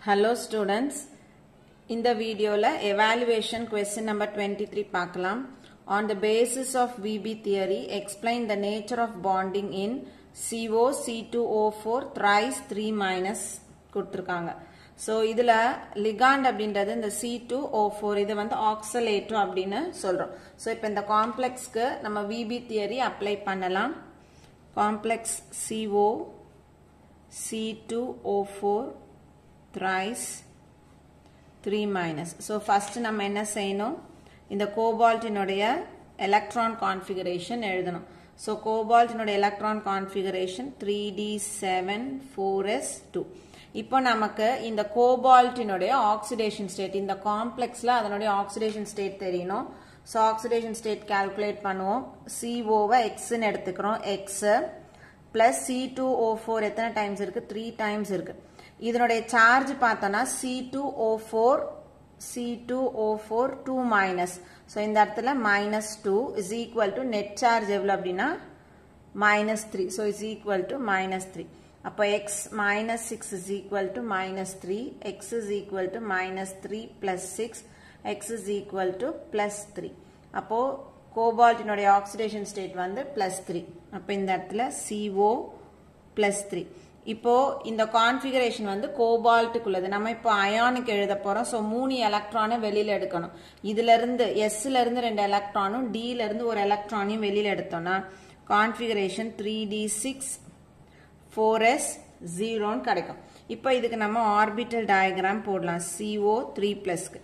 Hello students இந்த வீடியோவில் evaluation question number twenty three பார்க்கலாம் on the basis of VB theory explain the nature of bonding in C O C two O four thrice three minus கொடுத்துருக்காங்க so இதில் ligand அப்படின்றது இந்த C two O four இது வந்து ஆக்சலேட்டோ அப்படின்னு சொல்கிறோம் so இப்போ இந்த காம்ப்ளெக்ஸ்க்கு நம்ம விபி தியரி அப்ளை பண்ணலாம் complex C O C two O four thrice 3 minus. So first நம்ம என்ன செய்யணும் இந்த கோபால்ட்டினுடைய எலக்ட்ரான் கான்ஃபிகரேஷன் எழுதணும் ஸோ கோபால்ட்டினுடைய electron configuration three D seven four S two இப்போ நமக்கு இந்த கோபால்ட்டினுடைய ஆக்சிடேஷன் ஸ்டேட் இந்த காம்ப்ளெக்ஸில் அதனுடைய ஆக்சிடேஷன் ஸ்டேட் தெரியணும் ஸோ ஆக்சிடேஷன் ஸ்டேட் கால்குலேட் பண்ணுவோம் சிஓவை எக்ஸ்ன்னு எடுத்துக்கிறோம் X plus C two O four எத்தனை டைம்ஸ் இருக்கு த்ரீ டைம்ஸ் இருக்கு இதனுடைய சார்ஜ் பார்த்தோம்னா C two O four C two O four two minus so இந்த இடத்துல minus two is equal to net charge எவ்வளோ அப்படின்னா minus three so is equal to minus three அப்போ X minus six is equal to minus three X is equal to minus three plus six X is equal to plus three அப்போது கோபால்ட்டினுடைய oxidation state வந்து plus three அப்போ இந்த இடத்துல CO plus three இப்போ இந்த configuration வந்து கோபால்ட்டுக்குள்ளது நம்ம இப்போ அயானுக்கு எழுத போறோம் ஸோ மூணு எலக்ட்ரானை வெளியில எடுக்கணும் இதுல இருந்து எஸ்ல இருந்து ரெண்டு எலக்ட்ரானும் டில இருந்து ஒரு எலக்ட்ரானையும் வெளியில எடுத்தோம்னா configuration three D six four S ஜீரோன்னு கிடைக்கும் இப்போ இதுக்கு நம்ம ஆர்பிட்டல் டயக்ராம் போடலாம் சிஓ த்ரீ பிளஸ்க்கு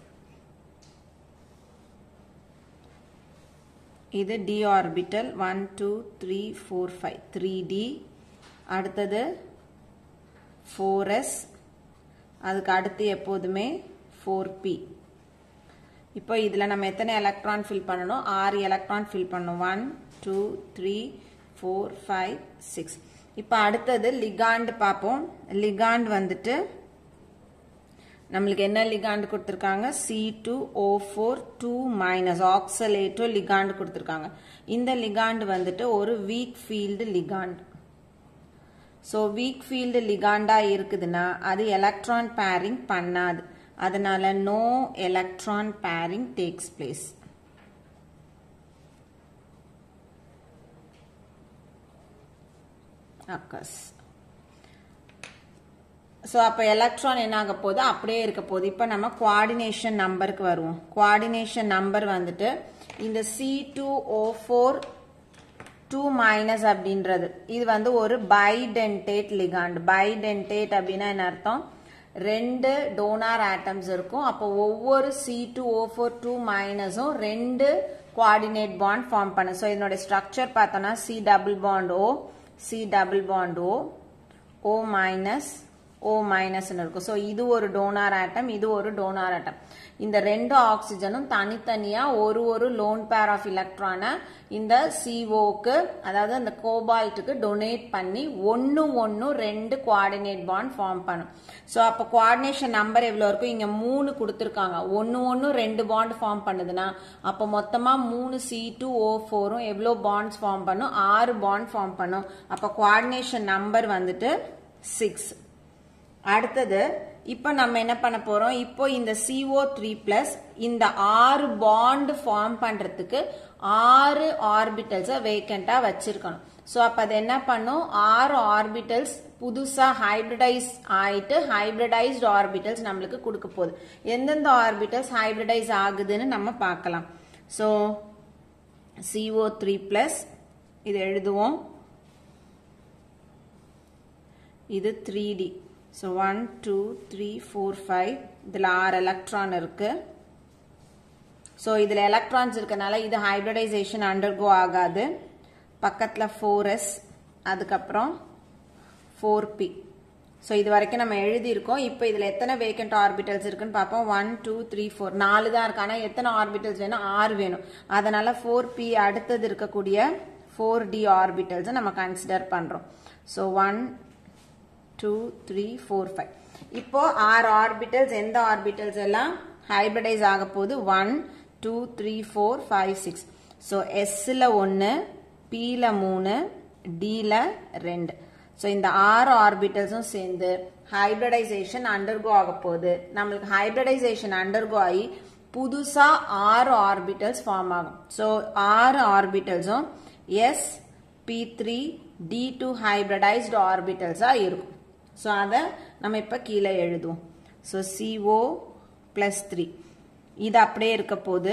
இது D orbital one two three four five three D அடுத்தது ஃபோர் எஸ் அதுக்கு அடுத்து எப்போதுமே ஃபோர் பி இப்போ இதில் நம்ம எத்தனை எலக்ட்ரான் ஃபில் பண்ணணும் ஆறு எலக்ட்ரான் ஃபில் பண்ணணும் one two three four five six இப்போ அடுத்தது லிகாண்ட் பார்ப்போம் லிகாண்ட் வந்துட்டு நம்மளுக்கு என்ன லிகாண்ட் கொடுத்துருக்காங்க C two O four two minus ஆக்சலேட்டோ லிகாண்ட் கொடுத்துருக்காங்க இந்த லிகாண்ட் வந்துட்டு ஒரு weak field ligand so weak field லிகாண்டா இருக்குதுன்னா அது எலக்ட்ரான் பேரிங் பண்ணாது அதனால no electron pairing takes place occurs so அப்போ எலக்ட்ரான் என்ன ஆக போகுது அப்படியே இருக்க போகுது இப்போ நம்ம குவாடினேஷன் நம்பருக்கு வருவோம் குவாடினேஷன் நம்பர் வந்துட்டு இந்த C two O four two minus அப்படின்றது இது வந்து ஒரு பைடென்டேட் லிகாண்ட் பைடென்டேட் அப்படின்னா என்ன அர்த்தம் ரெண்டு டோனார் ஆட்டம்ஸ் இருக்கும் அப்போ ஒவ்வொரு C two O four two மைனஸும் ரெண்டு குவாடினேட் பாண்ட் ஃபார்ம் பண்ணும் ஸோ இதனுடைய ஸ்ட்ரக்சர் பார்த்தோம்னா C double bond O C double bond O O minus O மைனஸ்னு இருக்கும் ஸோ இது ஒரு டோனார் ஆட்டம் இது ஒரு டோனார் ஆட்டம் இந்த ரெண்டு ஆக்சிஜனும் தனித்தனியா ஒரு ஒரு லோன் பேர் ஆஃப் எலக்ட்ரானை இந்த சிஓக்கு அதாவது அந்த கோபால்ட்டுக்கு டொனேட் பண்ணி ஒன்று ஒன்று ரெண்டு குவாடினேட் பாண்ட் ஃபார்ம் பண்ணும் ஸோ அப்போ குவாடினேஷன் நம்பர் எவ்வளோ இருக்கும் இங்கே மூணு கொடுத்துருக்காங்க ஒன்று ஒன்று ரெண்டு பாண்ட் ஃபார்ம் பண்ணுதுன்னா அப்போ மொத்தமாக மூணு சி டூ ஓ ஃபோரும் எவ்வளோ பாண்ட்ஸ் ஃபார்ம் பண்ணும் ஆறு பாண்ட் ஃபார்ம் பண்ணும் அப்போ குவாடினேஷன் நம்பர் வந்துட்டு சிக்ஸ் அடுத்தது இப்போ நம்ம என்ன பண்ண போறோம் இப்போ இந்த சிஓ த்ரீ பிளஸ் இந்த ஆறு பாண்ட் ஃபார்ம் பண்றதுக்கு ஆறு ஆர்பிட்டல்ஸை வேக்கண்டா வச்சிருக்கணும் ஸோ அப்போ அது என்ன பண்ணும் ஆறு ஆர்பிட்டல்ஸ் புதுசாக ஹைப்ரிடைஸ் ஆயிட்டு ஹைப்ரிடைஸ்டு ஆர்பிட்டல்ஸ் நம்மளுக்கு கொடுக்க போகுது எந்தெந்த ஆர்பிட்டல்ஸ் ஹைப்ரிடைஸ் ஆகுதுன்னு நம்ம பார்க்கலாம் ஸோ சிஓ த்ரீ பிளஸ் இது எழுதுவோம் இது three D so one two three four five இதில் ஆறு எலக்ட்ரான் இருக்கு ஸோ இதில் எலக்ட்ரான்ஸ் இருக்கனால இது ஹைப்ரிடைசேஷன் அண்டர்கோ ஆகாது பக்கத்தில் ஃபோர் எஸ் அதுக்கப்புறம் ஃபோர் பி ஸோ இது வரைக்கும் நம்ம எழுதியிருக்கோம் இப்போ இதில் எத்தனை வேக்கண்ட் ஆர்பிட்டல்ஸ் இருக்குன்னு பார்ப்போம் ஒன் டூ த்ரீ ஃபோர் நாலு தான் இருக்கு ஆனால் எத்தனை ஆர்பிட்டல்ஸ் வேணும் ஆறு வேணும் அதனால ஃபோர் பி அடுத்தது இருக்கக்கூடிய ஃபோர் டி ஆர்பிட்டல்ஸை நம்ம கன்சிடர் பண்ணுறோம் so one two three four five இப்போ ஆறு ஆர்பிட்டல்ஸ் எந்த ஆர்பிட்டல்ஸ் எல்லாம் ஹைபிரிடைஸ் ஆக போகுது one two three four five six so எஸ்ஸில் ஒன்று பியில் மூணு டியில் ரெண்டு ஸோ இந்த ஆறு ஆர்பிட்டல்ஸும் சேர்ந்து ஹைபிரடைசேஷன் அண்டர்கோ ஆக போகுது நம்மளுக்கு ஹைபிரடைசேஷன் அண்டர்கோ ஆகி புதுசா ஆறு ஆர்பிட்டல்ஸ் ஃபார்ம் ஆகும் ஸோ ஆறு ஆர்பிட்டல்ஸும் S P three D two hybridized ஆர்பிட்டல்ஸா இருக்கும் ஸோ அதை நம்ம இப்போ கீழே எழுதுவோம் ஸோ சிஓ பிளஸ் த்ரீ இது அப்படியே இருக்க போது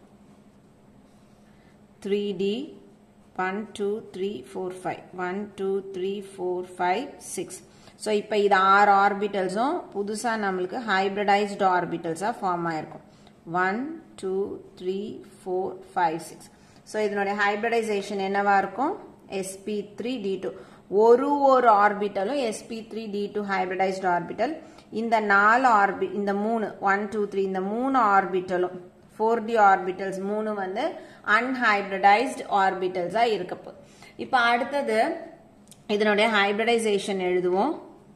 three D one two three four five one two three four five six so இப்போ இது ஆறு ஆர்பிட்டல்ஸும் புதுசாக நம்மளுக்கு ஹைப்ரிடைஸ்டு ஆர்பிட்டல்ஸாக ஃபார்ம் ஆயிருக்கும் one two three four five six so இதனுடைய ஹைப்ரிடைசேஷன் என்னவா இருக்கும் எஸ்பி த்ரீ டி டூ ஒரு ஒரு ஆர்பிட்டலும் S P three D two hybridized orbital இந்த நாலு ஆர்பி இந்த மூணு ஒன் டூ த்ரீ இந்த மூணு ஆர்பிட்டலும் ஃபோர் டி ஆர்பிட்டல்ஸ் மூணு வந்து அன்ஹைப்ரிடைஸ்டு ஆர்பிட்டல்ஸா இருக்கப்போ இப்போ அடுத்தது இதனுடைய ஹைப்ரிடைசேஷன் எழுதுவோம்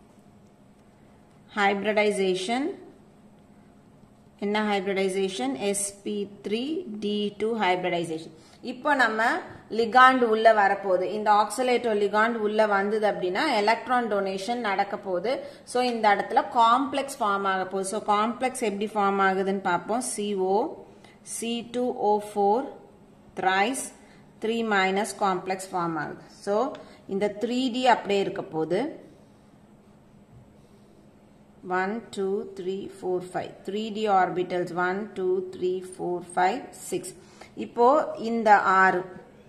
ஹைப்ரிடைசேஷன் என்ன hybridization S P three D two hybridization இப்போ நம்ம லிகாண்ட் உள்ள வரப்போகுது இந்த ஆக்சலேட்டோ லிகாண்ட் உள்ள வந்தது அப்படின்னா எலக்ட்ரான் டொனேஷன் நடக்க போகுது ஸோ இந்த இடத்துல காம்ப்ளெக்ஸ் ஃபார்ம் ஆக போகுது ஸோ காம்ப்ளெக்ஸ் எப்படி ஃபார்ம் ஆகுதுன்னு பார்ப்போம் C O C two O four thrice three minus complex form ஆகுது ஸோ இந்த த்ரீ டி அப்படியே இருக்க போகுது one two three four five three D orbitals one two three four five six இப்போ இந்த ஆறு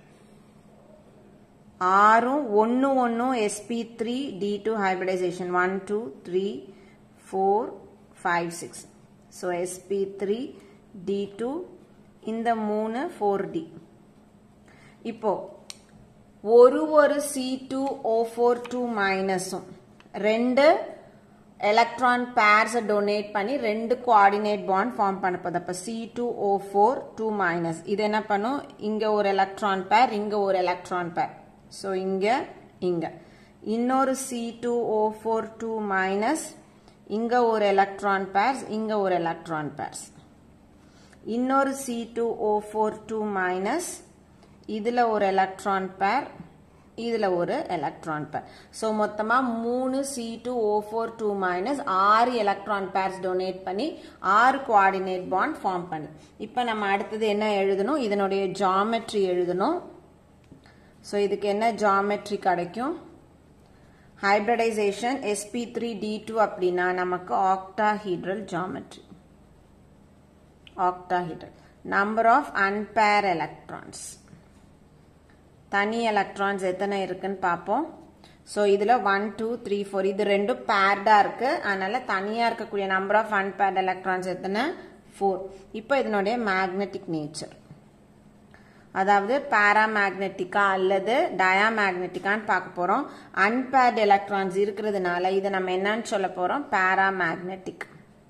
ஆறும் ஒன்று ஒன்றும் S P three D two hybridization one two three four five six so S P three D two இந்த மூணு ஃபோர் டி இப்போ ஒரு ஒரு C two O four two மைனஸும் ரெண்டு எலக்ட்ரான் பேர்ஸை டொனேட் பண்ணி ரெண்டு கோஆர்டினேட் பாண்ட் ஃபார்ம் பண்ண போகுது அப்போ C two O four two minus இது என்ன பண்ணும் இங்கே ஒரு எலக்ட்ரான் பேர் இங்கே ஒரு எலக்ட்ரான் பேர் ஸோ இங்கே இங்கே இன்னொரு C two O four two minus இங்கே ஒரு எலக்ட்ரான் பேர்ஸ் இங்கே ஒரு எலக்ட்ரான் பேர்ஸ் இன்னொரு C two O four two minus இதில் ஒரு எலக்ட்ரான் பேர் இதில் ஒரு எலக்ட்ரான் பேர் ஸோ மொத்தமாக மூணு C two O four two minus ஆறு எலக்ட்ரான் பேர்ஸ் டொனேட் பண்ணி ஆறு கோஆர்டினேட் பாண்ட் ஃபார்ம் பண்ணு இப்போ நம்ம அடுத்தது என்ன எழுதணும் இதனுடைய ஜாமெட்ரி எழுதணும் ஸோ இதுக்கு என்ன ஜாமெட்ரி கிடைக்கும் hybridization S P three D two அப்படின்னா நமக்கு octahedral geometry octahedral number of unpaired electrons தனி எலக்ட்ரான்ஸ் எத்தனை இருக்குன்னு பார்ப்போம் ஸோ இதில் ஒன் டூ த்ரீ ஃபோர் இது ரெண்டும் பேர்டாக இருக்கு அதனால தனியாக இருக்கக்கூடிய நம்பர் ஆஃப் அன்பேர்ட் எலக்ட்ரான்ஸ் எத்தனை ஃபோர் இப்போ இதனுடைய மேக்னெட்டிக் நேச்சர் அதாவது பேராமேக்னெட்டிக்கா அல்லது டயாமேக்னெட்டிக்கான்னு பார்க்க போகிறோம் அன்பேர்ட் எலக்ட்ரான்ஸ் இருக்கிறதுனால இதை நம்ம என்னன்னு சொல்ல போகிறோம் பேராமேக்னெட்டிக்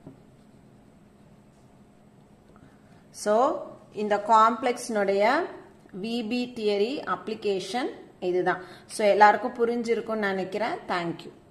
ஸோ இந்த காம்ப்ளெக்ஸ்னுடைய விபி தியரி அப்ளிகேஷன் இதுதான் ஸோ எல்லாருக்கும் புரிஞ்சிருக்கும்னு நினைக்கிறேன் தேங்க்யூ